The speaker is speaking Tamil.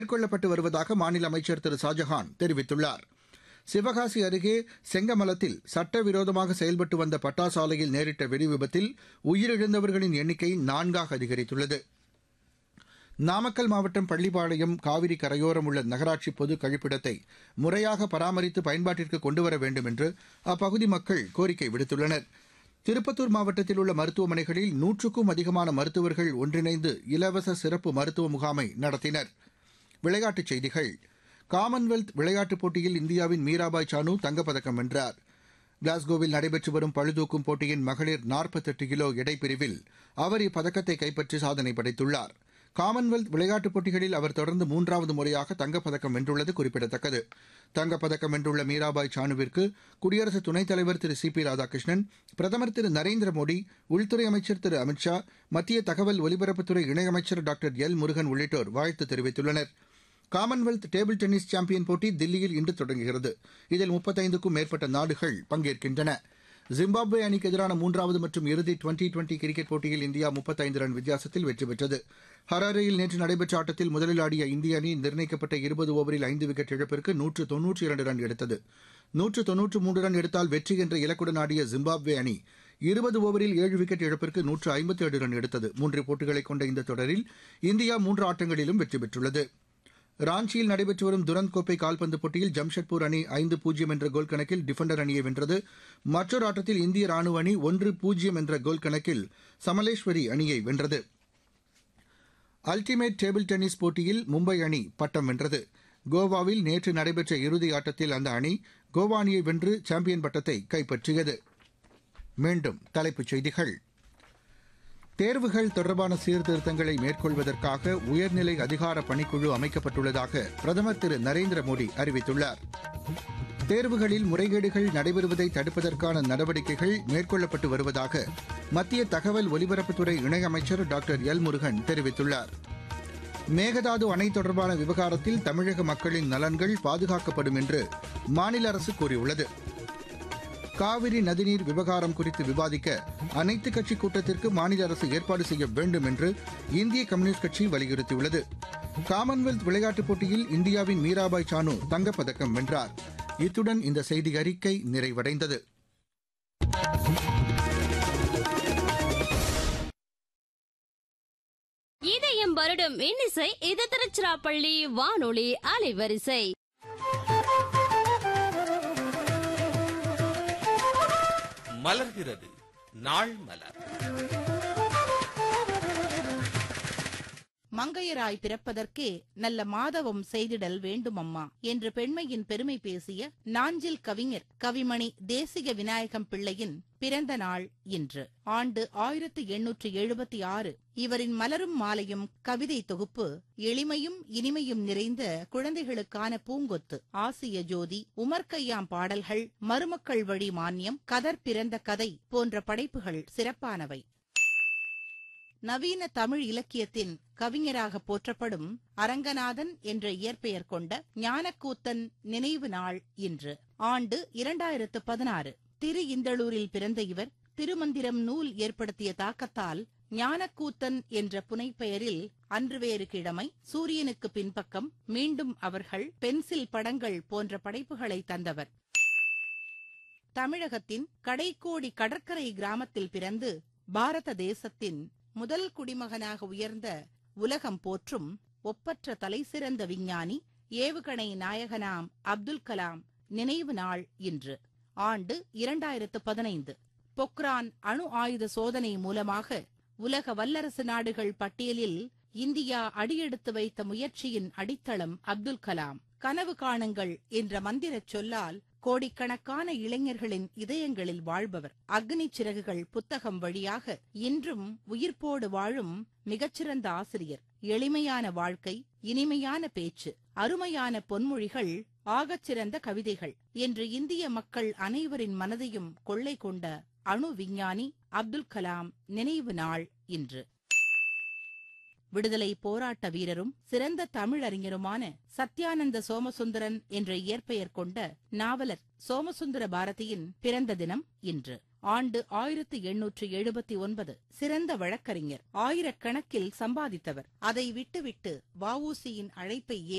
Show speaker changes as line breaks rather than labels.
மேற்கொள்ளப்பட்டு வருவதாக மாநில அமைச்சர் திரு ஷாஜஹான் தெரிவித்துள்ளார் சிவகாசி அருகே செங்கமலத்தில் சட்டவிரோதமாக செயல்பட்டு வந்த பட்டாசாலையில் நேரிட்ட வெடிவிபத்தில் உயிரிழந்தவர்களின் எண்ணிக்கை நான்காக அதிகரித்துள்ளது நாமக்கல் மாவட்டம் பள்ளிப்பாளையம் காவிரி கரையோரம் உள்ள நகராட்சி பொது கழிப்பிடத்தை முறையாக பராமரித்து பயன்பாட்டிற்கு கொண்டுவர வேண்டும் என்று அப்பகுதி மக்கள் கோரிக்கை விடுத்துள்ளனர் திருப்பத்தூர் மாவட்டத்தில் உள்ள மருத்துவமனைகளில் நூற்றுக்கும் அதிகமான மருத்துவர்கள் ஒன்றிணைந்து இலவச சிறப்பு மருத்துவ முகாமை நடத்தினர் விளையாட்டுச் செய்திகள் காமன்வெல்த் விளையாட்டுப் போட்டியில் இந்தியாவின் மீராபாய் சானு தங்கப்பதக்கம் வென்றார் கிளாஸ்கோவில் நடைபெற்று வரும் பளுதூக்கும் போட்டியின் மகளிர் நாற்பத்தெட்டு கிலோ எடைப்பிரிவில் அவர் இப்பதக்கத்தை கைப்பற்றி சாதனை படைத்துள்ளார் காமன்வெல்த் விளையாட்டுப் போட்டிகளில் அவர் தொடர்ந்து மூன்றாவது முறையாக தங்கப்பதக்கம் வென்றுள்ளது குறிப்பிடத்தக்கது தங்கப்பதக்கம் வென்றுள்ள மீராபாய் சானுவிற்கு குடியரசு துணைத் தலைவர் திரு சி பி ராதாகிருஷ்ணன் பிரதமர் திரு நரேந்திர மோடி உள்துறை அமைச்சர் திரு அமித் ஷா மத்திய தகவல் ஒலிபரப்புத்துறை இணையமைச்சர் டாக்டர் எல் முருகன் உள்ளிட்டோர் வாழ்த்து தெரிவித்துள்ளனர் காமன்வெல்த் டேபிள் டென்னிஸ் சாம்பியன் போட்டி தில்லியில் இன்று தொடங்குகிறது இதில் முப்பத்தைந்துக்கும் மேற்பட்ட நாடுகள் பங்கேற்கின்றன ஜிம்பாப்வே அணிக்கு எதிரான மூன்றாவது மற்றும் இறுதி டுவெண்டி டுவெண்டி கிரிக்கெட் போட்டியில் இந்தியா முப்பத்தைந்து ரன் வித்தியாசத்தில் வெற்றி பெற்றது ஹராரேயில் நேற்று நடைபெற்ற ஆட்டத்தில் முதலில் ஆடிய இந்திய அணி நிர்ணயிக்கப்பட்ட இருபது ஓவரில் ஐந்து விக்கெட் இழப்பிற்கு நூற்று தொன்னூற்றி இரண்டு ரன் எடுத்தது நூற்று தொன்னூற்று மூன்று ரன் எடுத்தால் வெற்றி என்ற இலக்குடன் ஆடிய ஜிம்பாப்வே அணி இருபது ஓவரில் ஏழு விக்கெட் இழப்பிற்கு நூற்று ஐம்பத்தி ஏழு ரன் எடுத்தது மூன்று போட்டிகளை கொண்ட இந்த தொடரில் இந்தியா மூன்று ஆட்டங்களிலும் வெற்றி பெற்றுள்ளது ராஞ்சியில் நடைபெற்று வரும் துரந்த் கோப்பை கால்பந்து போட்டியில் ஜம்ஷெட்பூர் அணி ஐந்து பூஜ்ஜியம் என்ற கோல் கணக்கில் டிஃபெண்டர் அணியை வென்றது மற்றொரு ஆட்டத்தில் இந்திய ராணுவ அணி ஒன்று பூஜ்ஜியம் என்ற கோல் கணக்கில் சமலேஸ்வரி அணியை வென்றது அல்டிமேட் டேபிள் டென்னிஸ் போட்டியில் மும்பை அணி பட்டம் வென்றது கோவாவில் நேற்று நடைபெற்ற இறுதி ஆட்டத்தில் அந்த அணி கோவா அணியை வென்று சாம்பியன் பட்டத்தை கைப்பற்றியது மீண்டும் தலைப்புச் செய்திகள் தேர்வுகள் தொடர்பான சீர்திருத்தங்களை மேற்கொள்வதற்காக உயர்நிலை அதிகார பணிக்குழு அமைக்கப்பட்டுள்ளதாக பிரதமர் திரு நரேந்திர மோடி அறிவித்துள்ளார் தேர்வுகளில் முறைகேடுகள் நடைபெறுவதை தடுப்பதற்கான நடவடிக்கைகள் மேற்கொள்ளப்பட்டு வருவதாக மத்திய தகவல் ஒலிபரப்புத்துறை இணையமைச்சர் டாக்டர் எல் முருகன் தெரிவித்துள்ளார் மேகதாது அணை தொடர்பான விவகாரத்தில் தமிழக மக்களின் நலன்கள் பாதுகாக்கப்படும் என்று மாநில அரசு கூறியுள்ளது காவிரி நதிநீர் விவகாரம் குறித்து விவாதிக்க அனைத்து கட்சி கூட்டத்திற்கு மாநில அரசு ஏற்பாடு செய்ய வேண்டும் என்று இந்திய கம்யூனிஸ்ட் கட்சி வலியுறுத்தியுள்ளது காமன்வெல்த் விளையாட்டுப் போட்டியில் இந்தியாவின் மீராபாய் சானு தங்கப்பதக்கம் வென்றார் இத்துடன் இந்த செய்தி அறிக்கை நிறைவடைந்தது
இதயம் வருடம் இன்னிசை இது திருச்சிராப்பள்ளி வானொலி அலைவரிசை
மலர்கிறது நாள் மலர்
மங்கையராய் பிறப்பதற்கே நல்ல மாதவம் செய்திடல் வேண்டுமம்மா என்று பெண்மையின் பெருமை பேசிய நாஞ்சில் கவிஞர் கவிமணி தேசிக விநாயகம் பிள்ளையின் பிறந்த நாள் இன்று ஆண்டு ஆயிரத்து எண்ணூற்று எழுபத்தி ஆறு இவரின் மலரும் மாலையும் கவிதை தொகுப்பு எளிமையும் இனிமையும் நிறைந்த குழந்தைகளுக்கான பூங்கொத்து ஆசிய ஜோதி உமர்கையாம் பாடல்கள் மருமக்கள் வழி மானியம் கதர் பிறந்த கதை போன்ற படைப்புகள் சிறப்பானவை நவீன தமிழ் இலக்கியத்தின் கவிஞராக போற்றப்படும் அரங்கநாதன் என்ற இயற்பெயர் கொண்ட ஞானக்கூத்தன் நினைவு நாள் இன்று ஆண்டு இரண்டாயிரத்து பதினாறு திரு இந்தளூரில் பிறந்த இவர் திருமந்திரம் நூல் ஏற்படுத்திய தாக்கத்தால் ஞானக்கூத்தன் என்ற புனைப்பெயரில் அன்று வேறு கிழமை சூரியனுக்கு பின்பக்கம் மீண்டும் அவர்கள் பென்சில் படங்கள் போன்ற படைப்புகளை தந்தவர் தமிழகத்தின் கடைக்கோடி கடற்கரை கிராமத்தில் பிறந்து பாரத தேசத்தின் முதல் குடிமகனாக உயர்ந்த உலகம் போற்றும் ஒப்பற்ற தலைசிறந்த விஞ்ஞானி ஏவுகணை நாயகனாம் அப்துல் கலாம் நினைவு நாள் இன்று ஆண்டு இரண்டாயிரத்து பதினைந்து பொக்ரான் அணு ஆயுத சோதனை மூலமாக உலக வல்லரசு நாடுகள் பட்டியலில் இந்தியா அடியெடுத்து வைத்த முயற்சியின் அடித்தளம் அப்துல் கலாம் கனவு காணுங்கள் என்ற மந்திரச் சொல்லால் கோடிக்கணக்கான இளைஞர்களின் இதயங்களில் வாழ்பவர் அக்னி சிறகுகள் புத்தகம் வழியாக இன்றும் உயிர்ப்போடு வாழும் மிகச்சிறந்த ஆசிரியர் எளிமையான வாழ்க்கை இனிமையான பேச்சு அருமையான பொன்மொழிகள் ஆகச்சிறந்த கவிதைகள் என்று இந்திய மக்கள் அனைவரின் மனதையும் கொள்ளை கொண்ட அணு விஞ்ஞானி அப்துல் கலாம் நினைவு நாள் இன்று விடுதலை போராட்ட வீரரும் சிறந்த தமிழறிஞருமான சத்யானந்த சோமசுந்தரன் என்ற இயற்பெயர் கொண்ட நாவலர் சோமசுந்தர பாரதியின் பிறந்த தினம் இன்று ஆண்டு ஆயிரத்து எண்ணூற்று எழுபத்தி ஒன்பது சிறந்த வழக்கறிஞர் ஆயிரக்கணக்கில் சம்பாதித்தவர் அதை விட்டுவிட்டு வஉசியின் அழைப்பை